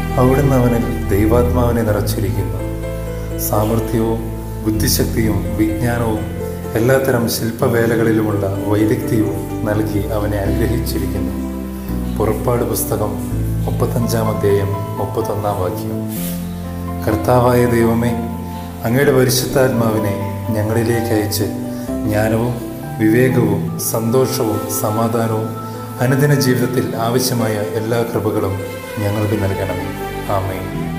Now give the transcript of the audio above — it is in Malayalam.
അവിടുന്ന് അവനിൽ ദൈവാത്മാവിനെ നിറച്ചിരിക്കുന്നു സാമർഥ്യവും ബുദ്ധിശക്തിയും വിജ്ഞാനവും എല്ലാത്തരം ശില്പവേലകളിലുമുള്ള വൈദഗ്ധ്യവും നൽകി അവനെ അനുഗ്രഹിച്ചിരിക്കുന്നു പുറപ്പാട് പുസ്തകം മുപ്പത്തഞ്ചാം അധ്യായം മുപ്പത്തൊന്നാം വാക്യം കർത്താവായ ദൈവമേ അങ്ങയുടെ പരിശുദ്ധാത്മാവിനെ ഞങ്ങളിലേക്ക് അയച്ച് ജ്ഞാനവും വിവേകവും സന്തോഷവും സമാധാനവും അനുദിന ജീവിതത്തിൽ ആവശ്യമായ എല്ലാ കൃപകളും ഞങ്ങൾക്ക് നൽകണമേ ആമേൻ